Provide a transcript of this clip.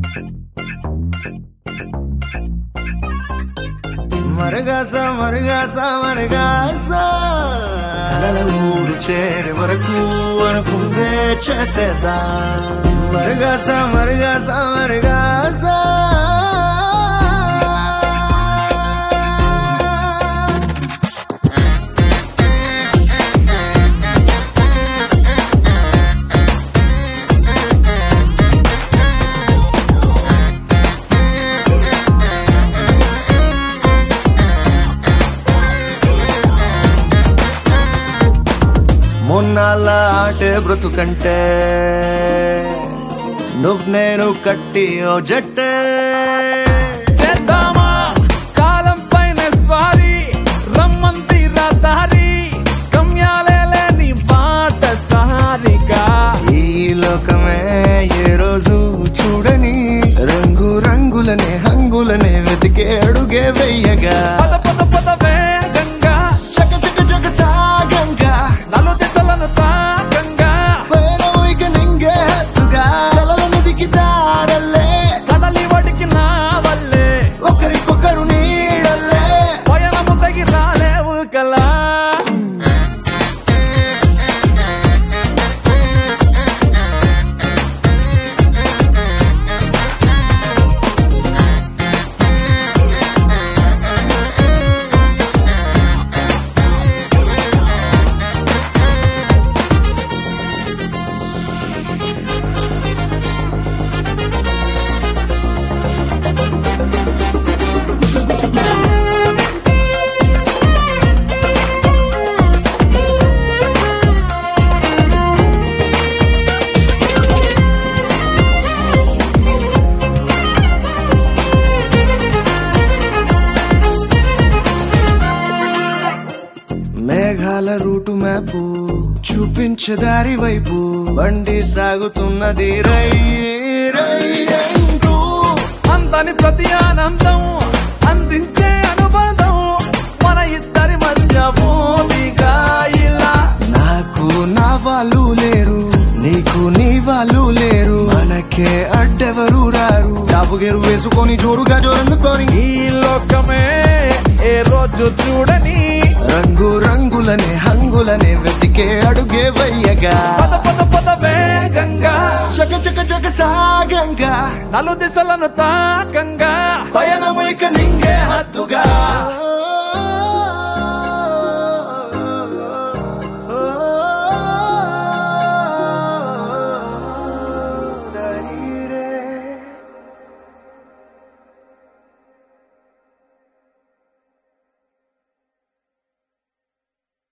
మరగాస మరగాస మరగాస అలల ఊరు చేరే వరకు అనుకుందే చేసేదా మరగాస మరగాస మరగాస మొన్నాళ్ళ ఆటే బ్రతుకంటే నువ్వు నేను కట్టి ఓ జట్టే చేద్దామా కాలం పైన స్వారీ రమ్మంది దారి గమ్యాలే నీ బాట సారిగా ఈ లోకమే ఏ రోజు చూడని రంగు రంగులనే హంగులనే వెతికే అడుగే వెయ్యగా పద పద పద వేగంగా చక చక చక సాగంగా నలు దిశలను తాకంగా వేరం ఇక నింగే హత్తుగా కలల నిధికి దారల్లే కడలి వడికి నా వల్లే ఒకరికొకరు నీడల్లే పయనము తగి రాలేవు కలా మేఘాల రూటు మ్యాపు చూపించే దారి వైపు బండి సాగుతున్నది రై రై అంటూ. అంతని ప్రతి ఆనందం అందించే అనుబంధం మన ఇద్దరి మధ్య భూమిగా ఇలా నాకు నా వాళ్ళు లేరు నీకు నీ వాళ్ళు లేరు మనకే అడ్డెవరు రారు డాబుగేరు వేసుకొని జోరుగా జోరందుకొని ఈ లోకమే ఏ రోజు చూడని రంగు రంగులనే హంగులనే వెతికే అడుగే వయ్యగా పద పద పద వేగంగా చక చక చక సాగంగా నలు దిశలను తాకంగా పయనము ఇక నింగే హత్తుగా